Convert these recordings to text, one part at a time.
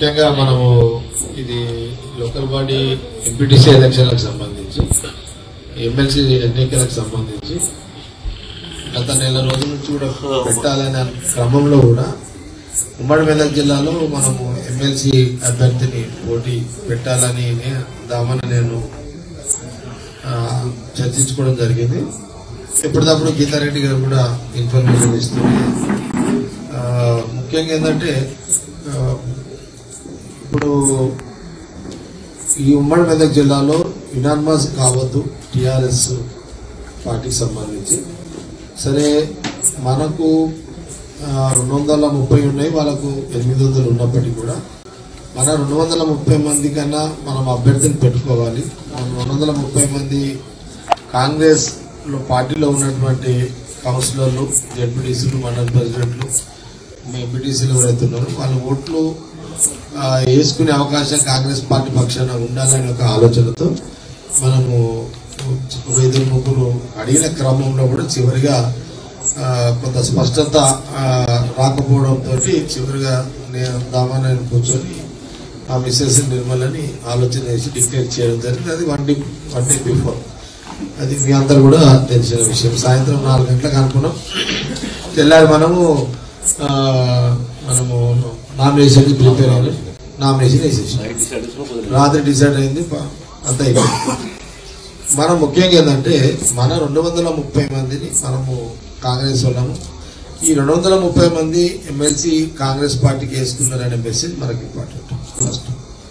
ముఖ్యంగా మనము ఇది లోకల్ బాడీ ఎంపీటీసీ ఎలక్షన్లకు సంబంధించి ఎమ్మెల్సీ ఎన్నికలకు సంబంధించి గత నెల రోజుల నుంచి కూడా పెట్టాలనే క్రమంలో కూడా ఉమ్మడి మెదక్ జిల్లాలో మనము ఎమ్మెల్సీ అభ్యర్థిని పోటీ పెట్టాలని నే- దామని నేను ఆ, చర్చించుకోవడం జరిగింది ఎప్పటికప్పుడు గీతారెడ్డి గారు కూడా ఇన్ఫర్మేషన్ ఇస్తున్నారు ఆ, ముఖ్యంగా ఏంటంటే ఆ, ఇప్పుడు ఈ ఉమ్మడి మెదక్ జిల్లాలో యునానిమస్ కావద్దు టిఆర్ఎస్ పార్టీకి సంబంధించి సరే మనకు ఆ, రెండు వందల ముప్పై ఉన్నాయి వాళ్ళకు ఎనిమిది వందలు ఉన్నప్పటికీ కూడా మన రెండు వందల ముప్పై మంది కన్నా మనం అభ్యర్థిని పెట్టుకోవాలి మనం రెండు వందల ముప్పై మంది కాంగ్రెస్ లో పార్టీలో ఉన్నటువంటి కౌన్సిలర్లు జడ్పీటీసీలు మండల ప్రెసిడెంట్లు ఎంపీటీసీలు ఎవరైతే ఉన్నారో వాళ్ళ ఓట్లు ఆ, వేసుకునే అవకాశం కాంగ్రెస్ పార్టీ పక్షాన ఉండాలనే ఒక ఆలోచనతో మనము ఒక ఇద్దరు ముగ్గురు అడిగిన క్రమంలో కూడా చివరిగా ఆ, కొంత స్పష్టత ఆ, రాకపోవడంతో చివరిగా నేను దామాని ఆయన కూర్చొని ఆ మిస్సెస్ నిర్మలని ఆలోచన చేసి డిక్లేర్ చేయడం జరిగింది అది one day one day before అది మీ అందరు కూడా తెలిసిన విషయం సాయంత్రం నాలుగు గంటలకు అనుకున్నాం తెల్లారి మనము ఆ, మనము నామినేషన్ ప్రిపేర్ అయ్యాలి నామినేషన్ వేసేసి రాత్రి డిసైడ్ అయింది ప- అంతా అయిపోయింది మనం ముఖ్యంగా ఏంటంటే మన రెండు వందల ముప్పై మందిని మనము కాంగ్రెస్ వాళ్ళము ఈ రెండు వందల ముప్పై మంది ఎమ్మెల్సీ కాంగ్రెస్ పార్టీకి వేసుకున్నారనే మెసేజ్ మనకి ఇంపార్టెంట్ ఫస్ట్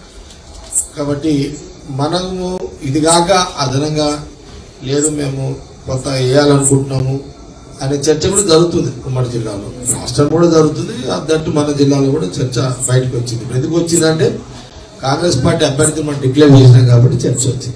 కాబట్టి మనము ఇది కాక అదనంగా లేదు మేము కొంత వేయాలనుకుంటున్నాము అనే చర్చ కూడా జరుగుతుంది ఉమ్మడి జిల్లాలో రాష్ట్రం కూడా జరుగుతుంది అద్దట్టు మన జిల్లాలో కూడా చర్చ బయటకు వచ్చింది ఇప్పుడు ఎందుకు వచ్చిందంటే కాంగ్రెస్ పార్టీ అభ్యర్థి మనం డిక్లేర్ చేసినాం కాబట్టి చర్చ వచ్చింది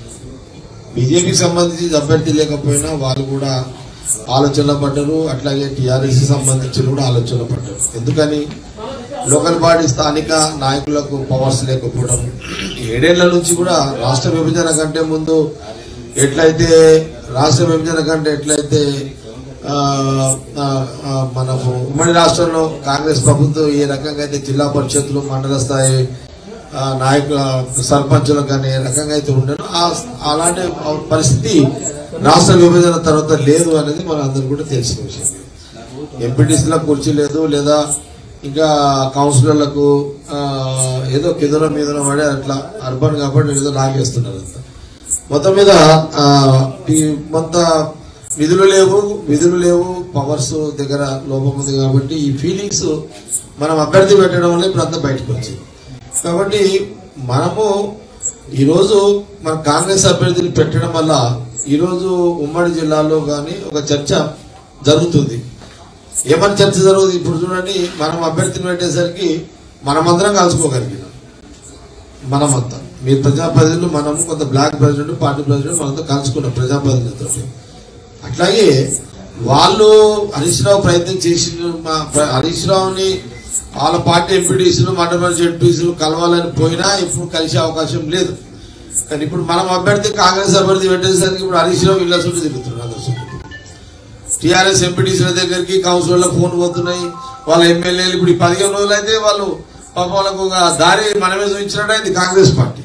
బీజేపీకి సంబంధించి అభ్యర్థి లేకపోయినా వాళ్ళు కూడా ఆలోచనలో పడ్డారు అట్లాగే టీఆర్ఎస్ సంబంధించి కూడా ఆలోచనలో పడ్డారు ఎందుకని లోకల్ బాడీ స్థానిక నాయకులకు పవర్స్ లేకపోవడం ఏడేళ్ల నుంచి కూడా రాష్ట్ర విభజన కంటే ముందు ఎట్లయితే రాష్ట్ర విభజన కంటే ఎట్లయితే ఆ, ఆ, ఆ, మనము ఉమ్మడి రాష్ట్రంలో కాంగ్రెస్ ప్రభుత్వం ఏ రకంగా అయితే జిల్లా పరిషత్లు మండల స్థాయి ఆ, నాయకుల సర్పంచులకు కానీ ఏ రకంగా అయితే ఉండను అలాంటి పరిస్థితి రాష్ట్ర విభజన తర్వాత లేదు అనేది మన అందరికి కూడా తెలిసిన విషయం ఎంపీటీసీలకు కుర్చీ లేదు లేదా ఇంకా కౌన్సిలర్లకు ఆ, ఏదో కిందలో మీదలో పడి అట్లా అర్బన్ కాబట్టి ఏదో లాగేస్తున్నారు అంతా మొత్తం మీద ఆ, ఈ మొత్త విధులు లేవు విధులు లేవు పవర్స్ దగ్గర లోపం ఉంది కాబట్టి ఈ ఫీలింగ్స్ మనం అభ్యర్థి పెట్టడం వల్ల ఇప్పుడు అంతా బయటకు వచ్చింది కాబట్టి మనము ఈరోజు మన కాంగ్రెస్ అభ్యర్థిని పెట్టడం వల్ల ఈరోజు ఉమ్మడి జిల్లాలో కానీ ఒక చర్చ జరుగుతుంది ఏమని చర్చ జరుగుతుంది ఇప్పుడు చూడండి మనం అభ్యర్థిని పెట్టేసరికి మనమందరం కలుసుకోగలిగినాం మనమంతా మీ ప్రజాప్రతినిధులు మనము కొంత బ్లాక్ ప్రెసిడెంట్ పార్టీ ప్రెసిడెంట్ మనంతా కలుసుకున్నాం ప్రజాప్రతినిధులతో అట్లాగే వాళ్ళు హరీష్ రావు ప్రయత్నం చేసిన మా ప్ర- హరీష్ రావుని వాళ్ళ పార్టీ ఎంపీటీసీలు మండల జడ్పీసీలు కలవాలని పోయినా ఇప్పుడు కలిసే అవకాశం లేదు కానీ ఇప్పుడు మనం అభ్యర్థి కాంగ్రెస్ అభ్యర్థి పెట్టేసరికి ఇప్పుడు హరీష్ రావు ఇళ్ళ చుట్టూ తిరుగుతున్నారు అందరి చుట్టూ టీఆర్ఎస్ ఎంపీటీసీల దగ్గరికి కౌన్సిలర్ల ఫోన్ పోతున్నాయి వాళ్ళ ఎమ్మెల్యేలు ఇప్పుడు ఈ పదిహేను రోజులు అయితే వాళ్ళు పాపం వాళ్ళకు ఒక దారి మనమే చూపించినట్టయింది కాంగ్రెస్ పార్టీ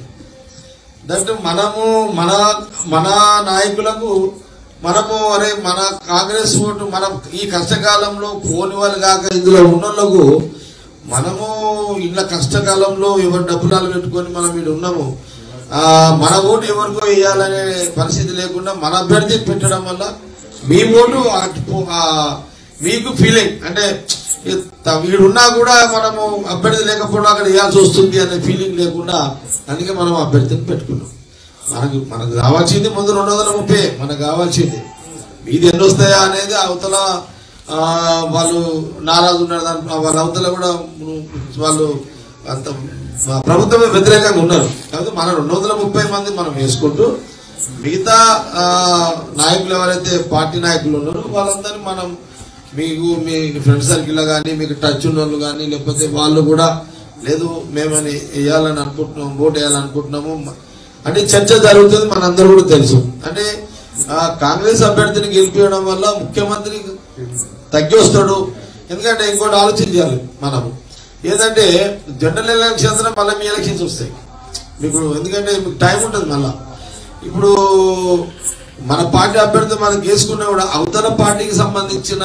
దట్ మనము మన మన నాయకులకు మనము అరే మన కాంగ్రెస్ ఓటు మనం ఈ కష్టకాలంలో పోని వాళ్ళు కాక ఇందులో ఉన్నోళ్ళకు మనము ఇళ్ళ కష్టకాలంలో ఎవరు డబ్బులాలు పెట్టుకొని మనం ఇక్కడ ఉన్నాము ఆ, మన ఓటు ఎవరికో వేయాలనే పరిస్థితి లేకుండా మన అభ్యర్థి పెట్టడం వల్ల మీ ఓటు అటు పో- ఆ, మీకు ఫీలింగ్ అంటే త- వీడున్నా కూడా మనము అభ్యర్థి లేకపోవడం అక్కడ వేయాల్సి వస్తుంది అనే ఫీలింగ్ లేకుండా అందుకే మనం అభ్యర్థిని పెట్టుకున్నాం మనకు మనకు కావాల్సింది ముందు రెండు వందల ముప్పై మనకు కావాల్సింది మీది ఎన్ని వస్తాయా అనేది అవతల ఆ, వాళ్ళు నారాజు ఉన్నారు దాని వాళ్ళ అవతల కూడా వాళ్ళు అంత మా ప్రభుత్వమే వ్యతిరేకంగా ఉన్నారు కాబట్టి మన రెండు వందల ముప్పై మంది మనం వేసుకుంటూ మిగతా ఆ, నాయకులు ఎవరైతే పార్టీ నాయకులు ఉన్నారో వాళ్ళందరినీ మనం మీకు మీ ఫ్రెండ్ సర్కిల్లో కానీ మీకు టచ్ ఉన్న వాళ్ళు కానీ లేకపోతే వాళ్ళు కూడా లేదు మేమని వేయాలని అనుకుంటున్నాం ఓటు వేయాలనుకుంటున్నాము అంటే చర్చ జరుగుతుంది మనందరూ కూడా తెలుసు అంటే ఆ, కాంగ్రెస్ అభ్యర్థిని గెలిపించడం వల్ల ముఖ్యమంత్రి తగ్గి వస్తాడు ఎందుకంటే ఇంకోటి ఆలోచించాలి మనము ఏంటంటే జనరల్ ఎలక్షన్స్ మళ్ళీ మీ ఎలక్షన్స్ వస్తాయి మీకు ఎందుకంటే మీకు టైం ఉంటుంది మళ్ళా ఇప్పుడు మన పార్టీ అభ్యర్థి మనం వేసుకున్నా కూడా అవతల పార్టీకి సంబంధించిన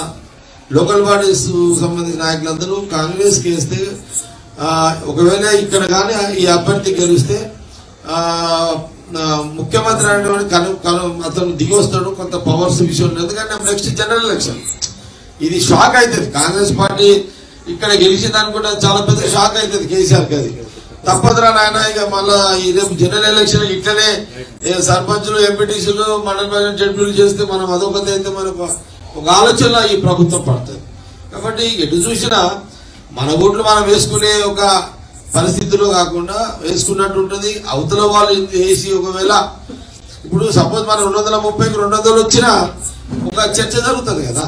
లోకల్ బాడీస్ సంబంధించిన నాయకులందరూ కాంగ్రెస్ కి వేస్తే ఆ, ఒకవేళ ఇక్కడ కానీ ఈ అభ్యర్థి గెలిస్తే ఆ, ఆ, ముఖ్యమంత్రి అనేటువంటి కను కను అతను దిగి వస్తాడు కొంత పవర్స్ విషయం ఎందుకంటే నెక్స్ట్ జనరల్ ఎలక్షన్ ఇది షాక్ అవుతుంది కాంగ్రెస్ పార్టీ ఇక్కడ గెలిచింది అనుకుంటే చాలా పెద్ద షాక్ అవుతుంది కేసీఆర్ కి అది తప్పదురా నాయన ఇక మళ్ళా ఈ రేపు జనరల్ ఎలక్షన్ ఇట్లనే ఏ సర్పంచులు ఎంపీటీసీలు మండల ప్రజలు జడ్పీలు చేస్తే మనం అదొకటి అయితే మనకు ఒక ఆలోచన ఈ ప్రభుత్వం పడుతుంది కాబట్టి ఎటు చూసినా మన ఓట్లు మనం వేసుకునే ఒక పరిస్థితిలో కాకుండా వేసుకున్నట్టు ఉంటుంది అవతల వాళ్ళు వేసి ఒకవేళ ఇప్పుడు సపోజ్ మనం రెండు వందల ముప్పైకి రెండు వందలు వచ్చినా ఒక చర్చ జరుగుతుంది కదా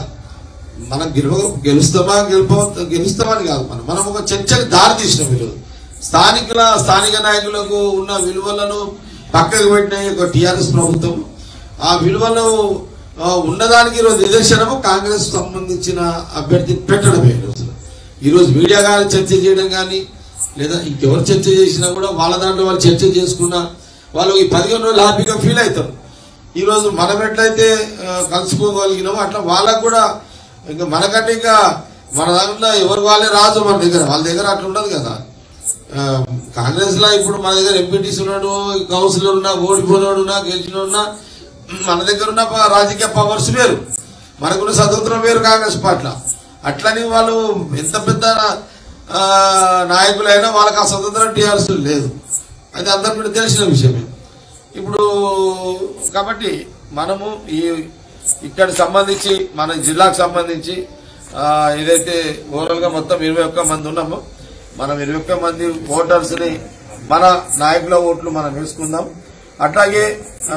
మనం గెలువ గెలుస్తామా గెలుప గెలుస్తామని కాదు మనం మనం ఒక చర్చకు దారి తీసినాం ఈరోజు స్థానికుల స్థానిక నాయకులకు ఉన్న విలువలను పక్కకు పెట్టిన ఈ యొక్క టిఆర్ఎస్ ప్రభుత్వం ఆ విలువలు ఆ, ఉన్నదానికి ఈరోజు నిదర్శనము కాంగ్రెస్ సంబంధించిన అభ్యర్థి పెట్టడమే ఈరోజు ఈరోజు మీడియా కానీ చర్చ చేయడం కానీ లేదా ఇంకెవరు చర్చ చేసినా కూడా వాళ్ళ దాంట్లో వాళ్ళు చర్చ చేసుకున్నా వాళ్ళు ఈ పదిహేను రోజులు హ్యాపీగా ఫీల్ అవుతారు ఈ రోజు మనం ఎట్లయితే ఆ, కలుసుకోగలిగినామో అట్లా వాళ్ళకు కూడా ఇంకా మనకంటే ఇంకా మన దాంట్లో ఎవరు వాళ్ళే రాజు మన దగ్గర వాళ్ళ దగ్గర అట్లా ఉండదు కదా ఆ, కాంగ్రెస్ లో ఇప్పుడు మన దగ్గర ఎంపీటీసీ ఉన్నాడు కౌన్సిలర్ ఉన్నా ఓడిపోయినాడు ఉన్నా గెలిచినోడున్నా మన దగ్గర ఉన్న ప- రాజకీయ పవర్స్ వేరు మనకున్న స్వతంత్రం వేరు కాంగ్రెస్ పార్టీలో అట్లని వాళ్ళు ఎంత పెద్ద ఆ, నాయకులైనా వాళ్ళకి ఆ స్వతంత్రం టీఆర్ఎస్ లేదు అది అందరికీ కూడా తెలిసిన విషయమే ఇప్పుడు కాబట్టి మనము ఈ ఇక్కడ సంబంధించి మన జిల్లాకు సంబంధించి ఆ, ఏదైతే ఓవరాల్ గా మొత్తం ఇరవై ఒక్క మంది ఉన్నామో మనం ఇరవై ఒక్క మంది ఓటర్స్ ని మన నాయకుల ఓట్లు మనం వేసుకుందాం అట్లాగే ఆ,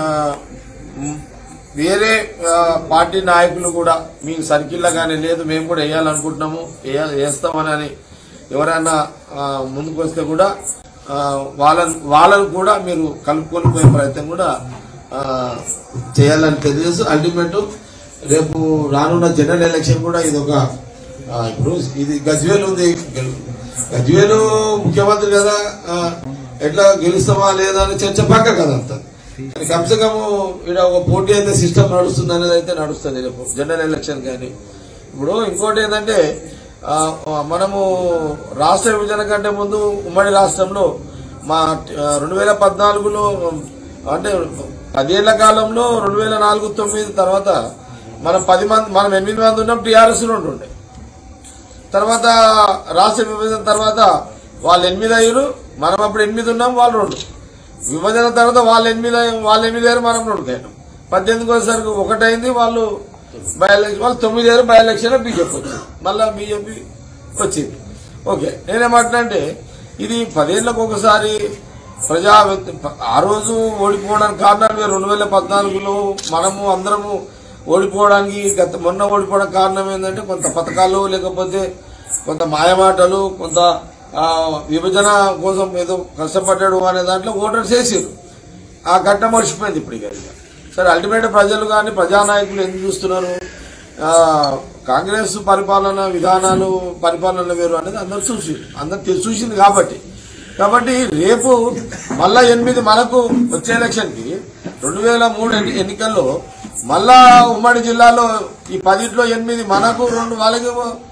మ్, వేరే ఆ, పార్టీ నాయకులు కూడా మీ సర్కిల్లో కానీ లేదు మేము కూడా వేయాలనుకుంటున్నాము వేయ- వేస్తామని అని ఎవరైనా ఆ, ముందుకు వస్తే కూడా ఆ, వాళ్ళని వాళ్ళను కూడా మీరు కలుపుకొని పోయే ప్రయత్నం కూడా ఆ, చేయాలని తెలియజేస్తూ అల్టిమేట్ రేపు రానున్న జనరల్ ఎలక్షన్ కూడా ఇది ఒక ఆ, ఇప్పుడు ఇది గజ్వేల్ ఉంది గెలు- గజ్వేలు ముఖ్యమంత్రి కదా ఆ, ఎట్లా గెలుస్తామా లేదా అని చర్చ పక్క కదా అంత కానీ కమ్సే కమ్ ఇక్కడ ఒక పోటీ అయితే సిస్టమ్ నడుస్తుంది అనేది అయితే నడుస్తుంది రేపు జనరల్ ఎలక్షన్ కానీ ఇప్పుడు ఇంకోటి ఏంటంటే ఆ, మనము రాష్ట్ర విభజన కంటే ముందు ఉమ్మడి రాష్ట్రంలో మా రెండు వేల పద్నాలుగులో అంటే పదేళ్ల కాలంలో రెండు వేల నాలుగు తొమ్మిది తర్వాత మనం పది మంది మనం ఎనిమిది మంది ఉన్నాం టీఆర్ఎస్ రెండు ఉండే తర్వాత రాష్ట్ర విభజన తర్వాత వాళ్ళు ఎనిమిది అయ్యారు మనం అప్పుడు ఎనిమిది ఉన్నాం వాళ్ళు రెండు విభజన తర్వాత వాళ్ళు ఎనిమిది అయ్యారు, వాళ్ళు ఎనిమిది అయ్యారు మనం రెండు అయ్యాం పద్దెనిమిది వచ్చేసరికి ఒకటైంది వాళ్ళు బై ఎలక్షన్ వాళ్ళు తొమ్మిది అయ్యారు బై ఎలక్షన్ బీజేపీ వచ్చింది మళ్ళా బీజేపీ వచ్చింది ఓకే నేనేమంటున్నా ఇది పదేళ్లకు ఒకసారి ప్రజా ఆ రోజు ఓడిపోవడానికి కారణాలు రెండు వేల పద్నాలుగులో మనము అందరము ఓడిపోవడానికి గత మొన్న ఓడిపోవడానికి కారణం ఏంటంటే కొంత పథకాలు లేకపోతే కొంత మాయమాటలు కొంత ఆ, విభజన కోసం ఏదో కష్టపడ్డాడు అనే దాంట్లో ఓటర్స్ వేసారు ఆ ఘట్టం మర్చిపోయింది ఇప్పుడు ఇక ఇక. సరే అల్టిమేట్ ప్రజలు కానీ ప్రజానాయకులు ఎందుకు చూస్తున్నారు ఆ, కాంగ్రెస్ పరిపాలన విధానాలు పరిపాలన వేరు అనేది అందరు చూసి అందరు తె- చూసింది కాబట్టి కాబట్టి రేపు మళ్ళా ఎనిమిది మనకు వచ్చే ఎలక్షన్ కి రెండు వేల మూడు ఎన్ని- ఎన్నికల్లో మళ్ళా ఉమ్మడి జిల్లాలో ఈ పదిట్లో ఎనిమిది మనకు రెండు వాళ్ళకి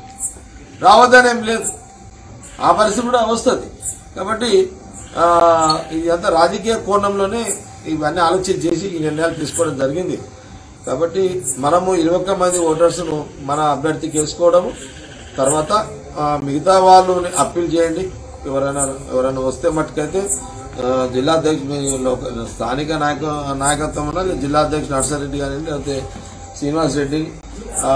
రావద్దని ఏం లేదు ఆ పరిస్థితి కూడా వస్తుంది కాబట్టి ఆ, ఇది అంతా రాజకీయ కోణంలోనే ఇవన్నీ ఆలోచన చేసి ఈ నిర్ణయాలు తీసుకోవడం జరిగింది కాబట్టి మనము ఇరవై ఒక్క మంది ఓటర్స్ను మన అభ్యర్థికి వేసుకోవడము తర్వాత ఆ, మిగతా వాళ్ళు అప్పీల్ చేయండి ఎవరైనా ఎవరైనా వస్తే మట్టుకైతే ఆ, జిల్లా అధ్యక్షుడు మీ లోక- స్థానిక నాయక నాయకత్వంలో జిల్లా అధ్యక్షుడు నర్సారెడ్డి గారి లేకపోతే శ్రీనివాస్ రెడ్డి ఆ,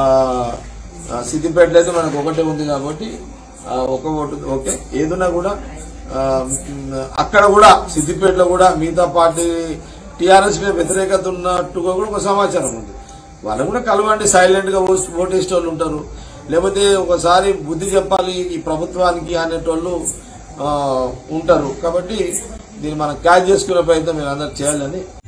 ఆ, సిద్దిపేటలో అయితే మనకు ఒకటే ఉంది కాబట్టి ఆ, ఒక ఓటు ఓకే ఏదున్నా కూడా ఆ, మ్, అక్కడ కూడా సిద్దిపేటలో కూడా మిగతా పార్టీ టీఆర్ఎస్ మీద వ్యతిరేకత ఉన్నట్టుగా కూడా ఒక సమాచారం ఉంది వాళ్ళు కూడా కలవండి సైలెంట్ గా ఓట్ ఓటేసే వాళ్ళు ఉంటారు లేకపోతే ఒకసారి బుద్ధి చెప్పాలి ఈ ప్రభుత్వానికి అనేటోళ్ళు ఆ, ఉంటారు కాబట్టి దీన్ని మనం క్యాచ్ చేసుకునే ప్రయత్నం మీరు అందరు చేయాలని